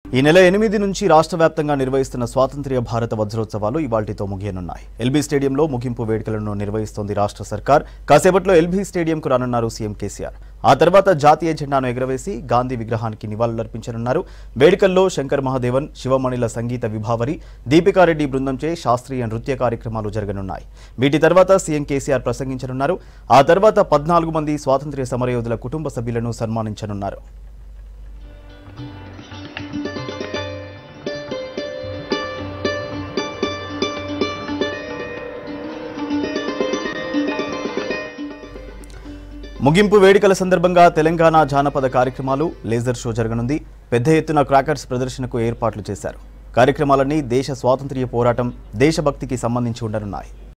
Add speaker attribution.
Speaker 1: ఈ నెల ఎనిమిది నుంచి రాష్ట్ర వ్యాప్తంగా నిర్వహిస్తున్న స్వాతంత్ర్య భారత వజ్రోత్సవాలు ఇవాల్టితో ముగియనున్నాయి ఎల్బీ స్టేడియంలో ముగింపు వేడుకలను నిర్వహిస్తోంది రాష్ట్ర సర్కార్ కాసేపట్లో ఎల్బీ స్టేడియంకు రానున్నారు సీఎం కేసీఆర్ ఆ తర్వాత జాతీయ జెండాను ఎగురవేసి గాంధీ విగ్రహానికి నివాళులర్పించనున్నారు వేడుకల్లో శంకర్ మహాదేవన్ శివమణిల సంగీత విభావరి దీపికారెడ్డి బృందంచే శాస్త్రీయ నృత్య కార్యక్రమాలు జరగనున్నాయి వీటి తర్వాత సీఎం కేసీఆర్ ప్రసంగించనున్నారు ఆ తర్వాత పద్నాలుగు మంది స్వాతంత్ర్య సమరయోధుల కుటుంబ సభ్యులను సన్మానించనున్నారు ముగింపు వేడుకల సందర్భంగా తెలంగాణ జానపద కార్యక్రమాలు లేజర్ షో జరగనుంది పెద్ద ఎత్తున క్రాకర్స్ ప్రదర్శనకు ఏర్పాట్లు చేశారు కార్యక్రమాలన్నీ దేశ స్వాతంత్ర్య పోరాటం దేశభక్తికి సంబంధించి ఉండనున్నాయి